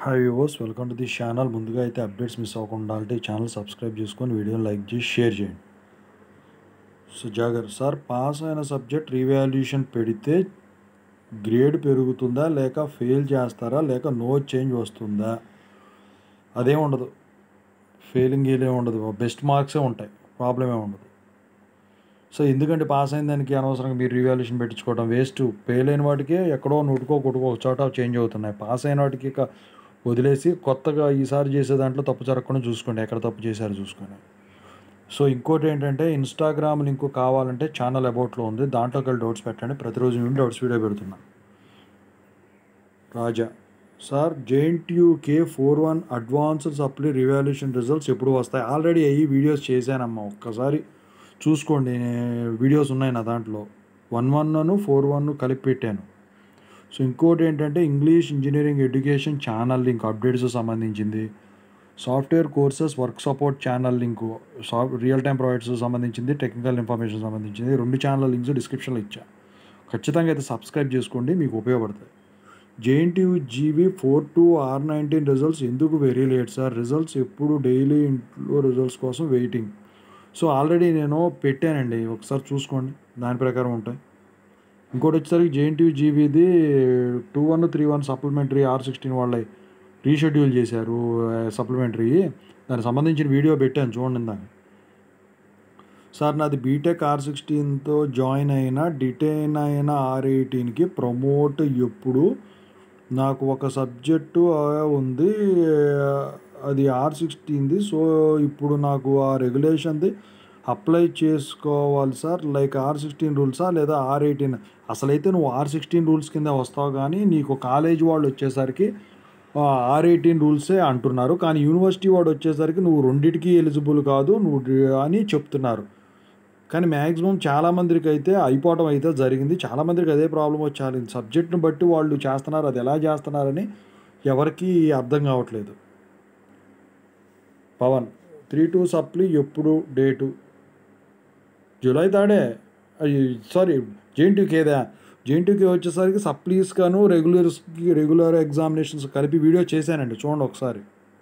hi viewers welcome to the channel ముందుగా అయితే updates miss అవ్వకుండా అంటే ఈ ఛానల్ సబ్స్క్రైబ్ చేసుకొని వీడియోని లైక్ చేసి షేర్ చేయండి సో జాగర్ సార్ పాస్ అయిన సబ్జెక్ట్ రీవాల్యుయేషన్ పెడితే గ్రేడ్ పెరుగుతుందా లేక ఫెయిల్ చేస్తారా లేక నో చేంజ్ వస్తుందా అదేం ఉండదు ఫెయిలింగ్ ఏదే ఉండదు బెస్ట్ మార్క్సే ఉంటాయి ప్రాబ్లమే ఉండదు సో ఎందుకంటే పాస్ అయిన దానికి అనవసరంగా మీరు రివాల్యూషన్ పెట్టించుకోవడం వేస్ట్ ఫెయిల్ అయిన వాటికే ఎక్కడో నూటుకో కొట్టుకో ఒక చోట చేంజ్ అవుతున్నాయి పాస్ అయిన వాటికి ఇక వదిలేసి కొత్తగా ఈసారి చేసే దాంట్లో తప్పు జరగకుండా చూసుకోండి ఎక్కడ తప్పు చేశారో చూసుకొని సో ఇంకోటి ఏంటంటే ఇన్స్టాగ్రామ్ లింక్ కావాలంటే ఛానల్ అబౌట్లో ఉంది దాంట్లోకి వెళ్ళి డౌట్స్ పెట్టండి ప్రతిరోజు నేను డౌట్స్ వీడియో పెడుతున్నా Raja sir JNTUK four one advanced supply revolution results ఎప్పుడు వస్తాయి ఆల్రెడీ అయ్యి వీడియోస్ చేశానమ్మా ఒక్కసారి చూసుకోండి వీడియోస్ ఉన్నాయి నా దాంట్లో వన్ వన్ ఫోర్ వన్ కలిపి పెట్టాను సో ఇంకోటి ఏంటంటే English engineering education channel link updates సంబంధించింది software courses work support channel link soft real time provides సంబంధించింది టెక్నికల్ ఇన్ఫర్మేషన్ సంబంధించింది రెండు ఛానల్ లింక్స్ డిస్క్రిప్షన్లో ఇచ్చా ఖచ్చితంగా అయితే సబ్స్క్రైబ్ చేసుకోండి మీకు ఉపయోగపడతాయి JNTU GV four two R nineteen results ఎందుకు వెరీ లేట్ సార్ రిజల్ట్స్ ఎప్పుడు డైలీ ఇంట్లో రిజల్ట్స్ కోసం వెయిటింగ్ సో ఆల్రెడీ నేను పెట్టానండి ఒకసారి చూసుకోండి దాని ప్రకారం ఉంటాయి ఇంకోటి వచ్చేసరికి జేఎన్టీయూ జీవీది two one three one supplementary R sixteen వాళ్ళ రీషెడ్యూల్ చేశారు సప్లిమెంటరీ దానికి సంబంధించిన వీడియో పెట్టాను చూడండి దాన్ని సార్ నాది బీటెక్ ఆర్ సిక్స్టీన్తో జాయిన్ అయిన డిటైన్ అయిన ఆర్ ఎయిటీన్కి ప్రమోట్ ఎప్పుడు నాకు ఒక సబ్జెక్టు ఉంది అది ఆర్ సిక్స్టీన్ది సో ఇప్పుడు నాకు ఆ రెగ్యులేషన్ది అప్లై చేసుకోవాలి సార్ లైక్ ఆర్ సిక్స్టీన్ రూల్సా లేదా ఆర్ ఎయిటీన్ అసలైతే నువ్వు ఆర్ సిక్స్టీన్ రూల్స్ కింద వస్తావు కానీ నీకు కాలేజ్ వాళ్ళు వచ్చేసరికి ఆర్ ఎయిటీన్ రూల్సే అంటున్నారు కానీ యూనివర్సిటీ వాడు వచ్చేసరికి నువ్వు రెండింటికి ఎలిజిబుల్ కాదు నువ్వు అని చెప్తున్నారు కానీ మ్యాక్సిమం చాలామందికి అయితే అయిపోవడం అయితే జరిగింది చాలామందికి అదే ప్రాబ్లం వచ్చాలి సబ్జెక్ట్ని బట్టి వాళ్ళు చేస్తున్నారు అది ఎలా చేస్తున్నారని ఎవరికి అర్థం కావట్లేదు పవన్ త్రీ టూ సప్లీ ఎప్పుడు డేటు జూలై థర్డే సారీ జేఎన్టీయూకి ఏదా జేఎన్టీయూకి వచ్చేసరికి సప్లీస్ గాను రెగ్యులర్స్కి రెగ్యులర్ ఎగ్జామినేషన్స్ కలిపి వీడియో చేశానండి చూడండి ఒకసారి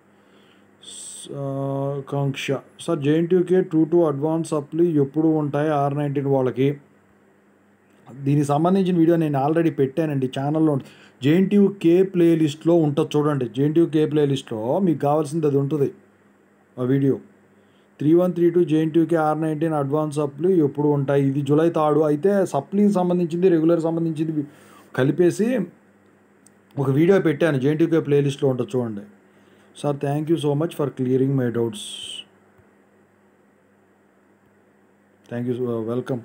Kanksha sir JNTUK two two advance supply ఎప్పుడు ఉంటాయి ఆర్ నైన్టీన్ వాళ్ళకి దీనికి సంబంధించిన వీడియో నేను ఆల్రెడీ పెట్టానండి ఛానల్లో జేఎన్టీయూ కే ప్లేలిస్ట్లో ఉంటుంది చూడండి జేఎన్టీయూ కే ప్లేలిస్ట్లో మీకు కావాల్సింది అది ఉంటుంది ఆ video three one three two JNTUK R nineteen advance supply ఎప్పుడు ఉంటాయి ఇది జూలై తాడు అయితే సప్లీకి సంబంధించింది రెగ్యులర్ సంబంధించింది కలిపేసి ఒక వీడియో పెట్టాను జేఎన్టీయూకే ప్లేలిస్ట్లో ఉంటుంది చూడండి sir thank you so much for clearing my doubts thank you welcome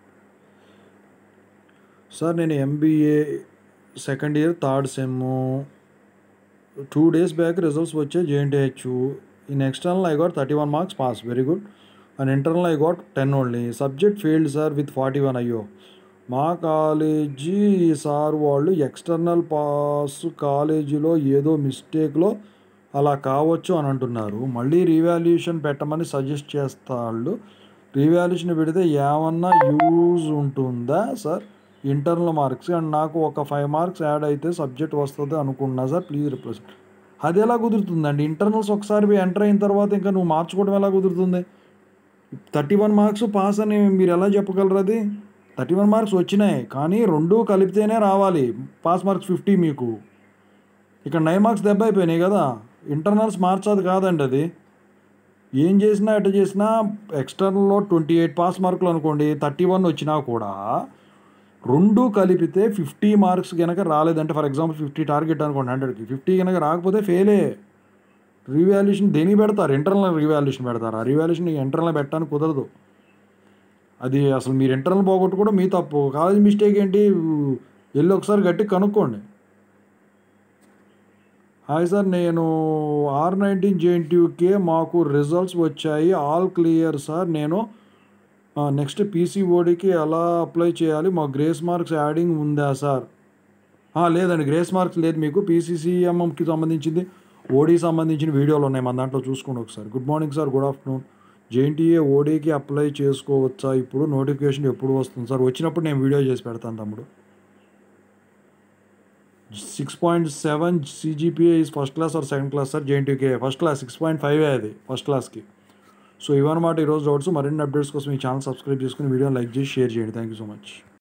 sir నేను MBA second year third sem two days back results వచ్చే JNTH in external I got thirty one marks pass very good and internal I got ten only subject failed sir with forty one అయ్యో మా college sir వాళ్ళు external pass కాలేజీలో ఏదో మిస్టేక్లో అలా కావచ్చు అని అంటున్నారు మళ్ళీ రీవాల్యుయేషన్ పెట్టమని సజెస్ట్ చేస్తాళ్ళు రీవాల్యుయేషన్ పెడితే ఏమన్నా యూజ్ ఉంటుందా సార్ ఇంటర్నల్ మార్క్స్ అండ్ నాకు ఒక ఫైవ్ మార్క్స్ యాడ్ అయితే సబ్జెక్ట్ వస్తుంది అనుకున్నా సార్ ప్లీజ్ రిప్లేస్ అది ఎలా కుదురుతుందండి ఇంటర్నల్స్ ఒకసారి ఎంటర్ అయిన తర్వాత ఇంకా నువ్వు మార్చుకోవడం ఎలా కుదురుతుంది థర్టీ వన్ మార్క్స్ పాస్ అని మీరు ఎలా చెప్పగలరు అది థర్టీ వన్ మార్క్స్ వచ్చినాయి కానీ రెండు కలిపితేనే రావాలి పాస్ మార్క్స్ ఫిఫ్టీ మీకు ఇక్కడ నైన్ మార్క్స్ దెబ్బ అయిపోయినాయి కదా ఇంటర్నల్స్ మార్చదు కాదండి అది ఏం చేసినా ఎట్ట చేసినా ఎక్స్టర్నల్లో ట్వంటీ ఎయిట్ పాస్ మార్కులు అనుకోండి థర్టీ వన్ వచ్చినా కూడా రెండు కలిపితే ఫిఫ్టీ మార్క్స్ కనుక రాలేదంటే ఫర్ ఎగ్జాంపుల్ ఫిఫ్టీ టార్గెట్ అనుకోండి హండ్రెడ్కి ఫిఫ్టీ కనుక రాకపోతే ఫెయిలే రీవాల్యుయేషన్ దేనికి పెడతారు ఇంటర్నల్ రీవాల్యుయేషన్ పెడతారు ఆ రీవాల్యుయేషన్ ఇంటర్నల్ పెట్టడానికి కుదరదు అది అసలు మీరు ఇంటర్నల్ పోగొట్టు కూడా మీ తప్పు కాలేజ్ మిస్టేక్ ఏంటి వెళ్ళి ఒకసారి గట్టి కనుక్కోండి హాయ్ సార్ నేను ఆర్ నైన్టీన్ జేఎన్టీయూకే మాకు రిజల్ట్స్ వచ్చాయి ఆల్ క్లియర్ సార్ నేను నెక్స్ట్ పీసీఓడికి ఎలా అప్లై చేయాలి మా గ్రేస్ మార్క్స్ యాడింగ్ ఉందా సార్ లేదండి గ్రేస్ మార్క్స్ లేదు మీకు పీసీసీఎంఎంకి సంబంధించింది ఓడీ సంబంధించిన వీడియోలు ఉన్నాయి మన దాంట్లో చూసుకోండి ఒకసారి good morning sir good afternoon JNTA ఓడీకి అప్లై చేసుకోవచ్చా ఇప్పుడు నోటిఫికేషన్ ఎప్పుడు వస్తుంది సార్ వచ్చినప్పుడు నేను వీడియో చేసి పెడతాను తమ్ముడు six point seven CGPA is first class or second class sir JNTK first class six point five అది ఫస్ట్ క్లాస్కి సో ఇవన్నమాట ఈరోజు డౌట్స్ మరిన్ని అప్డేట్స్ కోసం ఈ ఛానల్ సబ్స్క్రైబ్ చేసుకుని వీడియోని లైక్ చేసి షేర్ చేయండి థ్యాంక్ యూ సో మచ్